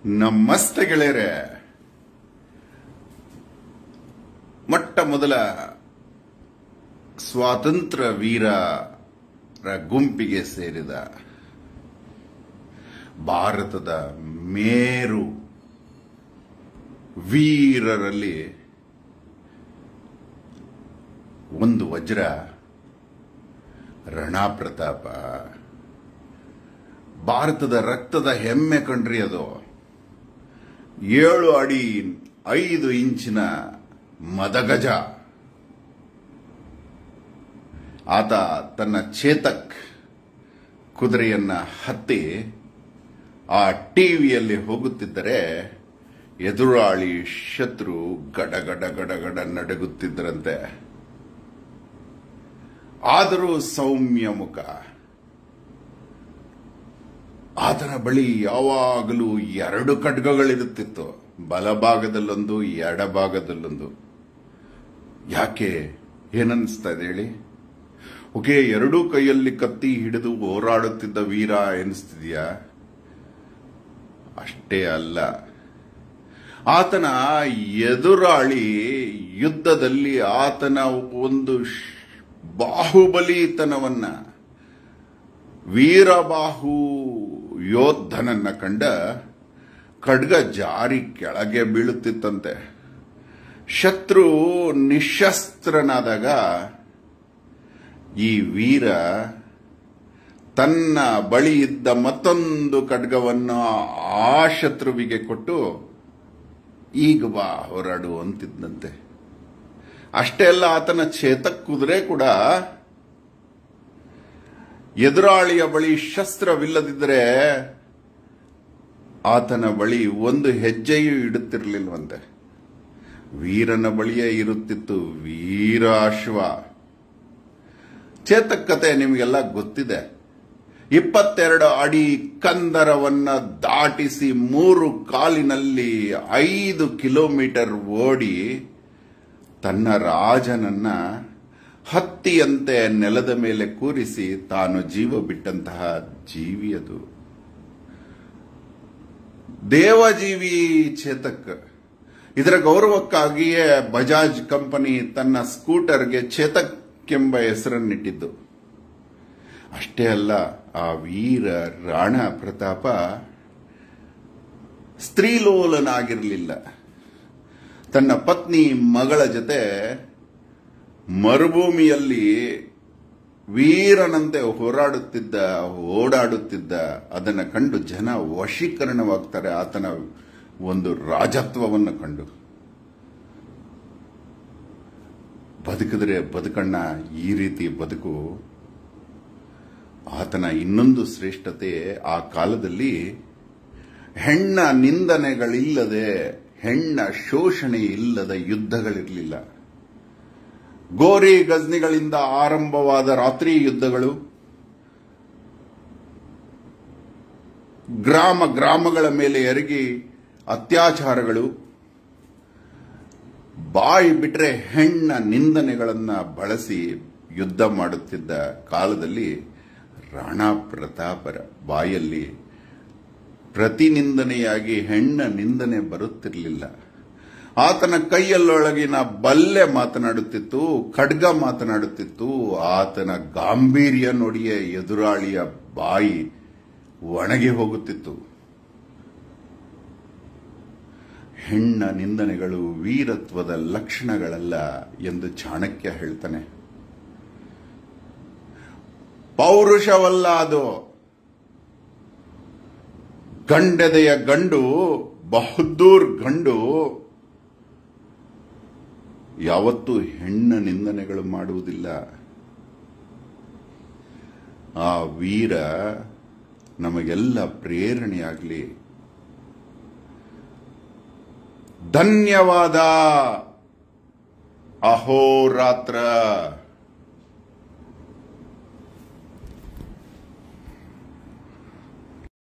ನಮಸ್ತೆ ಗೆಳೆಯರೆ ಮೊಟ್ಟ ಮೊದಲ ಸ್ವಾತಂತ್ರ್ಯ ವೀರರ ಗುಂಪಿಗೆ ಸೇರಿದ ಭಾರತದ ಮೇರು ವೀರರಲ್ಲಿ ಒಂದು ವಜ್ರ ರಣಾ ಪ್ರತಾಪ ಭಾರತದ ರಕ್ತದ ಹೆಮ್ಮೆ ಕಣ್ರಿ ಅದು ಏಳು ಅಡಿ ಐದು ಇಂಚಿನ ಮದಗಜ ಆತ ತನ್ನ ಚೇತಕ್ ಕುದುರೆಯನ್ನ ಹತ್ತಿ ಆ ಟಿವಿಯಲ್ಲಿ ಹೋಗುತ್ತಿದ್ದರೆ ಎದುರಾಳಿ ಶತ್ರು ಗಡಗಡ ಗಡಗಡ ನಡಗುತ್ತಿದ್ದರಂತೆ ಆದರೂ ಸೌಮ್ಯ ಮುಖ ಆತನ ಬಳಿ ಯಾವಾಗಲೂ ಎರಡು ಖಡ್ಗಗಳಿರುತ್ತಿತ್ತು ಬಲಭಾಗದಲ್ಲೊಂದು ಎಡಭಾಗದಲ್ಲೊಂದು ಯಾಕೆ ಏನನ್ನಿಸ್ತಾ ಇದೆ ಹೇಳಿ ಓಕೆ ಎರಡೂ ಕೈಯಲ್ಲಿ ಕತ್ತಿ ಹಿಡಿದು ಹೋರಾಡುತ್ತಿದ್ದ ವೀರ ಎನಿಸ್ತಿದ್ಯಾ ಅಷ್ಟೇ ಅಲ್ಲ ಆತನ ಎದುರಾಳಿ ಯುದ್ಧದಲ್ಲಿ ಆತನ ಒಂದು ಶ್- ಬಾಹುಬಲಿತನವನ್ನ ವೀರಬಾಹು ಯೋಧನನ್ನ ಕಂಡ ಖಡ್ಗ ಜಾರಿ ಕೆಳಗೆ ಬೀಳುತ್ತಿತ್ತಂತೆ ಶತ್ರು ನಿಶಸ್ತ್ರನಾದಾಗ ಈ ವೀರ ತನ್ನ ಬಳಿ ಇದ್ದ ಮತ್ತೊಂದು ಖಡ್ಗವನ್ನು ಆ ಶತ್ರುವಿಗೆ ಕೊಟ್ಟು ಈಗ ಬಾ ಹೊರಡು ಅಂತಿದ್ದಂತೆ ಅಷ್ಟೇ ಅಲ್ಲ ಆತನ ಚೇತಕ್ ಕುದುರೆ ಕೂಡ ಎದುರಾಳಿಯ ಬಳಿ ಶಸ್ತ್ರವಿಲ್ಲದಿದ್ದರೆ ಆತನ ಬಳಿ ಒಂದು ಹೆಜ್ಜೆಯೂ ಇಡುತ್ತಿರಲಿಲ್ವಂತೆ ವೀರನ ಬಳಿಯೇ ಇರುತ್ತಿತ್ತು ವೀರಾಶ್ವ ಚೇತಕ್ ಕತೆ ನಿಮಗೆಲ್ಲ ಗೊತ್ತಿದೆ ಇಪ್ಪತ್ತೆರಡು ಅಡಿ ಕಂದರವನ್ನ ದಾಟಿಸಿ ಮೂರು ಕಾಲಿನಲ್ಲಿ ಐದು ಕಿಲೋಮೀಟರ್ ಓಡಿ ತನ್ನ ರಾಜನನ್ನ ಹತ್ತಿಯಂತೆ ನೆಲದ ಮೇಲೆ ಕೂರಿಸಿ ತಾನು ಜೀವ ಬಿಟ್ಟಂತಹ ಜೀವಿ ಅದು ದೇವಜೀವಿ ಚೇತಕ್ ಇದರ ಗೌರವಕ್ಕಾಗಿಯೇ ಬಜಾಜ್ ಕಂಪನಿ ತನ್ನ ಸ್ಕೂಟರ್ಗೆ ಚೇತಕ್ ಎಂಬ ಹೆಸರನ್ನಿಟ್ಟಿದ್ದು ಅಷ್ಟೇ ಅಲ್ಲ ಆ ವೀರ ರಾಣ ಪ್ರತಾಪ ಸ್ತ್ರೀಲೋಲನಾಗಿರಲಿಲ್ಲ ತನ್ನ ಪತ್ನಿ ಮಗಳ ಜೊತೆ ಮರುಭೂಮಿಯಲ್ಲಿ ವೀರನಂತೆ ಹೋರಾಡುತ್ತಿದ್ದ ಓಡಾಡುತ್ತಿದ್ದ ಅದನ್ನ ಕಂಡು ಜನ ವಶೀಕರಣವಾಗ್ತಾರೆ ಆತನ ಒಂದು ರಾಜತ್ವವನ್ನು ಕಂಡು ಬದುಕಿದ್ರೆ ಬದುಕಣ್ಣ ಈ ರೀತಿ ಬದುಕು ಆತನ ಇನ್ನೊಂದು ಶ್ರೇಷ್ಠತೆ ಆ ಕಾಲದಲ್ಲಿ ಹೆಣ್ಣ ನಿಂದನೆಗಳಿಲ್ಲದೆ ಹೆಣ್ಣ ಶೋಷಣೆ ಇಲ್ಲದ ಯುದ್ಧಗಳಿರಲಿಲ್ಲ ಗೋರಿ ಗಜ್ನಿಗಳಿಂದ ಆರಂಭವಾದ ರಾತ್ರಿ ಯುದ್ಧಗಳು ಗ್ರಾಮ ಗ್ರಾಮಗಳ ಮೇಲೆ ಎರಗಿ ಅತ್ಯಾಚಾರಗಳು ಬಾಯಿ ಬಿಟ್ರೆ ಹೆಣ್ಣ ನಿಂದನೆಗಳನ್ನ ಬಳಸಿ ಯುದ್ಧ ಮಾಡುತ್ತಿದ್ದ ಕಾಲದಲ್ಲಿ ರಾಣಾ ಪ್ರತಾಪರ ಬಾಯಲ್ಲಿ ಪ್ರತಿನಿಂದನೆಯಾಗಿ ಹೆಣ್ಣ ನಿಂದನೆ ಬರುತ್ತಿರಲಿಲ್ಲ ಆತನ ಕೈಯಲ್ಲೊಳಗಿನ ಬಲ್ಲೆ ಮಾತನಾಡುತ್ತಿತ್ತು ಖಡ್ಗ ಮಾತನಾಡುತ್ತಿತ್ತು ಆತನ ಗಾಂಭೀರ್ಯ ನೋಡಿಯೇ ಎದುರಾಳಿಯ ಬಾಯಿ ಒಣಗಿ ಹೋಗುತ್ತಿತ್ತು ಹೆಣ್ಣ ನಿಂದನೆಗಳು ವೀರತ್ವದ ಲಕ್ಷಣಗಳಲ್ಲ ಎಂದು ಚಾಣಕ್ಯ ಹೇಳ್ತಾನೆ ಪೌರುಷವಲ್ಲ ಅದು ಗಂಡೆದೆಯ ಗಂಡು ಬಹದ್ದೂರ್ ಗಂಡು ಯಾವತ್ತೂ ಹೆಣ್ಣ ನಿಂದನೆಗಳು ಮಾಡುವುದಿಲ್ಲ ಆ ವೀರ ನಮಗೆಲ್ಲ ಪ್ರೇರಣೆಯಾಗಲಿ ಧನ್ಯವಾದ ಅಹೋರಾತ್ರ